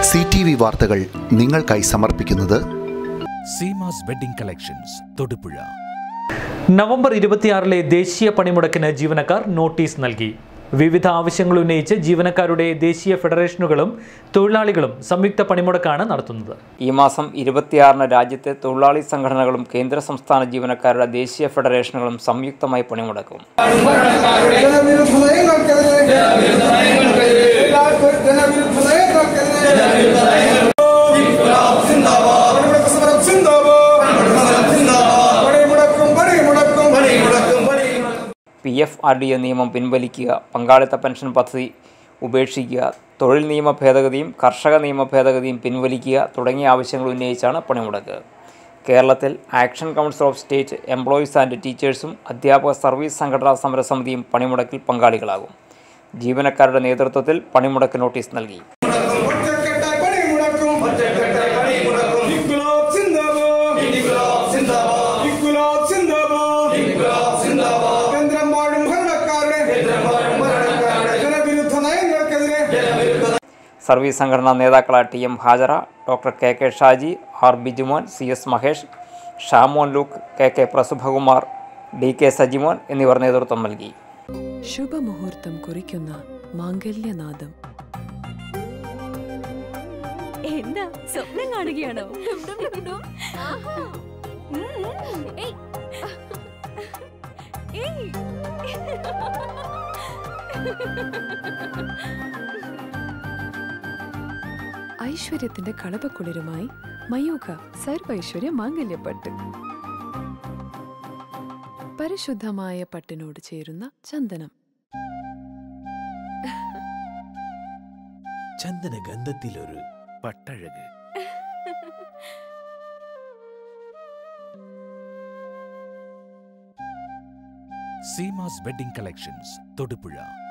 C T V വാർത്തകൾ നിങ്ങൾക്കായി സമർപ്പിക്കുന്നത് Seemas wedding collections Thodupuzha November ഇരുപത്തിയാറിലെ ദേശീയ പണിമുടക്കിന് ജീവനക്കാർ നോട്ടീസ് നൽകി വിവിധ ആവശ്യങ്ങൾ ഉന്നയിച്ച് ജീവനക്കാരുടെ ദേശീയ ഫെഡറേഷനുകളും തൊഴിലാളികളും സംയുക്ത പണിമുടക്കാണ് നടത്തുന്നത് ഈ മാസം ഇരുപത്തിയാറിന് രാജ്യത്തെ തൊഴിലാളി സംഘടനകളും കേന്ദ്ര സംസ്ഥാന ജീവനക്കാരുടെ ദേശീയ ഫെഡറേഷനുകളും സംയുക്തമായി പണിമുടക്കും ജനവിരുദ്ധ നയങ്ങൾക്കെതിരെ ജനവിരുദ്ധ നയങ്ങൾക്കെതിരെ പണിമുടക്ക് സമരം സിന്ദാബാദ് പണിമുടക്കും പണിമുടക്കും പണിമുടക്കും P F R D A നിയമം പിൻവലിക്കുക പങ്കാളിത്ത പെൻഷൻ പദ്ധതി ഉപേക്ഷിക്കുക തൊഴിൽ നിയമ ഭേദഗതിയും കർഷക നിയമ ഭേദഗതിയും പിൻവലിക്കുക തുടങ്ങിയ ആവശ്യങ്ങൾ ഉന്നയിച്ചാണ് പണിമുടക്ക് കേരളത്തിൽ action council of state employees and ടീച്ചേഴ്സും അധ്യാപക സർവീസ് സംഘടനാ സമരസമിതിയും പണിമുടക്കിൽ പങ്കാളികളാകും ജീവനക്കാരുടെ നേതൃത്വത്തിൽ പണിമുടക്ക് നോട്ടീസ് നൽകി ഒറ്റക്കെട്ടായി പണിമുടക്കും ഒറ്റക്കെട്ടായി പണിമുടക്കും ഇൻക്ലാബ് സിന്ദാബാദ് ഇൻക്ലാബ് സിന്ദാബാദ് ഇൻക്ലാബ് സിന്ദാബാദ് ഇൻക്ലാബ് സിന്ദാബാദ് കേന്ദ്രം വാഴും ഭരണക്കാരുടെ കേന്ദ്രം വാഴും ഭരണക്കാരുടെ ജനവിരുദ്ധ നയങ്ങൾക്കെതിരെ സർവീസ് സംഘടനാ നേതാക്കളായ T M Hajara doctor K K Shaji R Bijumon C S Mahesh Shamon Luke K K Prasubhakumar D K Sajimon എന്നിവർ നേതൃത്വം നൽകി ശുഭമുഹൂർത്തം കുറിക്കുന്ന മാംഗല്യനാദം എന്താ സ്വപ്നം കാണുകയാണോ ഉം. ഏയ്. ഏയ്. ഐശ്വര്യത്തിന്റെ കളപക്കുളിരുമായി മയൂഖ സർവൈശ്വര്യ മാംഗല്യപ്പട്ട് പരിശുദ്ധമായ പട്ടിനോട് ചേരുന്ന ചന്ദനം ചന്ദന ഗന്ധത്തിലൊരു പട്ടഴക് സീമാസ് വെഡിംഗ് കളക്ഷൻസ് തൊടുപുഴ